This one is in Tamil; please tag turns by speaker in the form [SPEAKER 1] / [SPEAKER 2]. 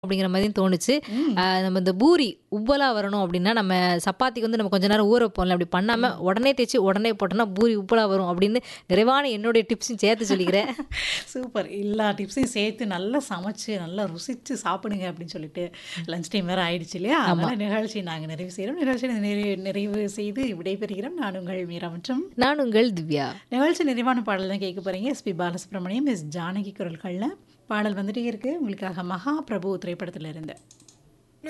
[SPEAKER 1] அப்படிங்கிற மாதிரியும் தோணுச்சு. அ நம்ம இந்த பூரி உப்பலா வரணும் அப்படின்னா, நம்ம சப்பாத்திக்கு வந்து நம்ம கொஞ்ச நேரம் ஊற வைப்போம்ல, அப்படி பண்ணாம உடனே தேய்ச்சு உடனே போட்டோம்னா பூரி உப்பலா வரும் அப்படின்னு நிறைவான என்னுடைய டிப்ஸையும் சேர்த்து சொல்லிக்கிறேன்.
[SPEAKER 2] சூப்பர். எல்லா டிப்ஸையும் சேர்த்து நல்லா சமைச்சு, நல்லா ருசிச்சு சாப்பிடுங்க அப்படின்னு சொல்லிட்டு, லஞ்ச் டைம் வேற ஆயிடுச்சு இல்லையா?
[SPEAKER 1] ஆமா.
[SPEAKER 2] அதனால நிகழ்ச்சியை நாங்க நிறைவு செய்றோம். நிகழ்ச்சியை நிறைவு நிறைவு செய்து விடைபெறுகிறோம். நான் உங்கள் மீரா மற்றும்
[SPEAKER 1] நான் உங்கள் திவ்யா.
[SPEAKER 2] நிகழ்ச்சி நிறைவான பாடல் தான் கேட்க போறீங்க. எஸ்பி பாலசுப்ரமணியம், எஸ் ஜானகி குரல்கள்ல பாடல் வந்துட்டே இருக்கு. உங்களுக்காக மகா பிரபு திரைப்படத்துல இருந்து.